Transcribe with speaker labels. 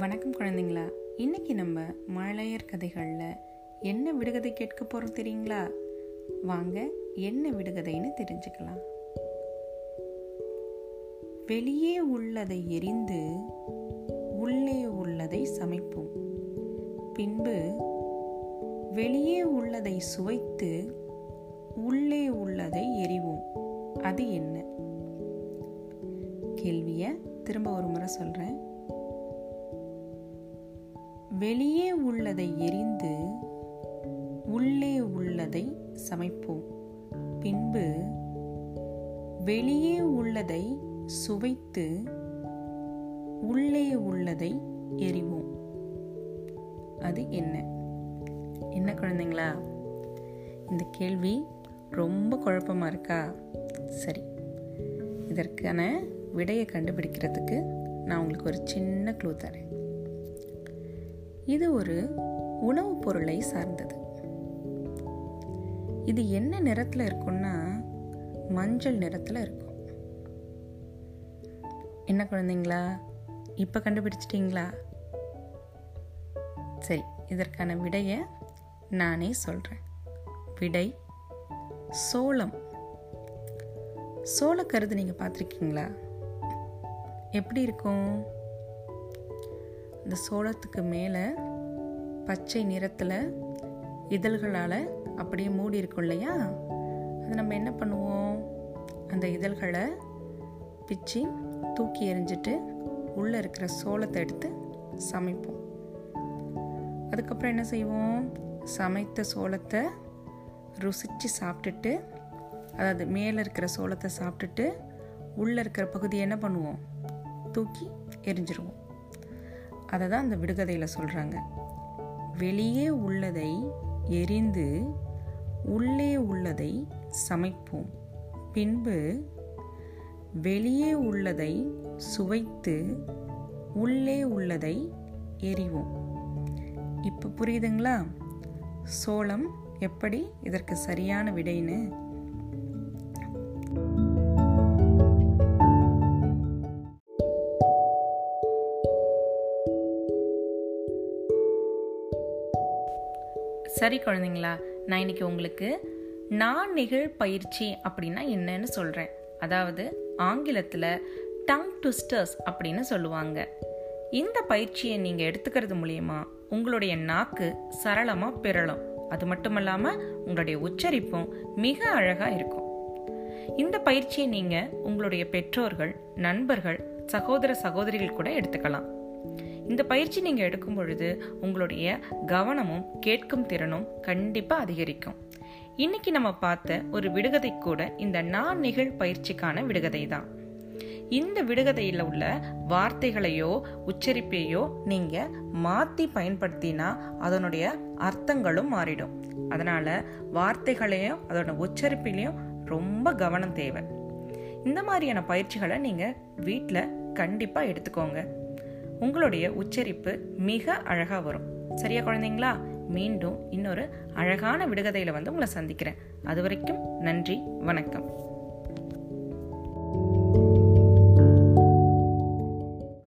Speaker 1: வணக்கம் குழந்தைங்களா இன்னைக்கு நம்ம மழையர் கதைகளில் என்ன விடுகதை கேட்க போகிறோம் தெரியுங்களா வாங்க என்ன விடுகதைன்னு தெரிஞ்சுக்கலாம் வெளியே உள்ளதை எரிந்து உள்ளே உள்ளதை சமைப்போம் பின்பு வெளியே உள்ளதை சுவைத்து உள்ளே உள்ளதை எரிவோம் அது என்ன கேள்வியை திரும்ப ஒரு முறை சொல்கிறேன் வெளியே உள்ளதை எரிந்து உள்ளே உள்ளதை சமைப்போம் பின்பு வெளியே உள்ளதை சுவைத்து உள்ளே உள்ளதை எரிவோம் அது என்ன என்ன குழந்தைங்களா இந்த கேள்வி ரொம்ப குழப்பமா இருக்கா சரி இதற்கான விடையை கண்டுபிடிக்கிறதுக்கு நான் உங்களுக்கு ஒரு சின்ன க்ளூ தரேன் இது ஒரு உணவுப் பொருளை சார்ந்தது இது என்ன நிறத்தில் இருக்கும்னா மஞ்சள் நிறத்தில் இருக்கும் என்ன குழந்தைங்களா இப்போ கண்டுபிடிச்சிட்டிங்களா சரி இதற்கான விடையை நானே சொல்கிறேன் விடை சோளம் சோளக்கருது நீங்கள் பார்த்துருக்கீங்களா எப்படி இருக்கும் இந்த சோளத்துக்கு மேலே பச்சை நிறத்தில் இதழ்களால் அப்படியே மூடி இருக்கும் இல்லையா அது நம்ம என்ன பண்ணுவோம் அந்த இதழ்களை பிச்சு தூக்கி எறிஞ்சிட்டு உள்ளே இருக்கிற சோளத்தை எடுத்து சமைப்போம் அதுக்கப்புறம் என்ன செய்வோம் சமைத்த சோளத்தை ருசித்து சாப்பிட்டுட்டு அதாவது மேலே இருக்கிற சோளத்தை சாப்பிட்டுட்டு உள்ளே இருக்கிற பகுதியை என்ன பண்ணுவோம் தூக்கி எரிஞ்சிருவோம் அதை தான் அந்த விடுகதையில் சொல்கிறாங்க வெளியே உள்ளதை எரிந்து உள்ளே உள்ளதை சமைப்போம் பின்பு வெளியே உள்ளதை சுவைத்து உள்ளே உள்ளதை எரிவோம் இப்போ புரியுதுங்களா சோளம் எப்படி இதற்கு சரியான விடைன்னு சரி குழந்தைங்களா நான் இன்னைக்கு உங்களுக்கு நான் நிகழ் பயிற்சி அப்படின்னா என்னன்னு சொல்கிறேன் அதாவது ஆங்கிலத்தில் டங் ட்விஸ்டர்ஸ் அப்படின்னு சொல்லுவாங்க இந்த பயிற்சியை நீங்கள் எடுத்துக்கிறது மூலயமா உங்களுடைய நாக்கு சரளமாக பிறளும் அது மட்டும் இல்லாமல் உங்களுடைய உச்சரிப்பும் மிக அழகாக இருக்கும் இந்த பயிற்சியை நீங்கள் உங்களுடைய பெற்றோர்கள் நண்பர்கள் சகோதர சகோதரிகள் கூட எடுத்துக்கலாம் இந்த பயிற்சி நீங்க எடுக்கும் பொழுது உங்களுடைய கவனமும் கேட்கும் திறனும் கண்டிப்பா அதிகரிக்கும் இன்னைக்கு நம்ம பார்த்த ஒரு விடுகதை கூட இந்த நான் நிகழ் பயிற்சிக்கான விடுகதை தான் இந்த விடுகதையில் உள்ள வார்த்தைகளையோ உச்சரிப்பையோ நீங்க மாத்தி பயன்படுத்தினா அதனுடைய அர்த்தங்களும் மாறிடும் அதனால வார்த்தைகளையும் அதோட உச்சரிப்பிலையும் ரொம்ப கவனம் தேவை இந்த மாதிரியான பயிற்சிகளை நீங்க வீட்டில் கண்டிப்பா எடுத்துக்கோங்க உங்களுடைய உச்சரிப்பு மிக அழகா வரும் சரியா குழந்தைங்களா மீண்டும் இன்னொரு அழகான விடுகதையில வந்து உங்களை சந்திக்கிறேன் அது வரைக்கும் நன்றி வணக்கம்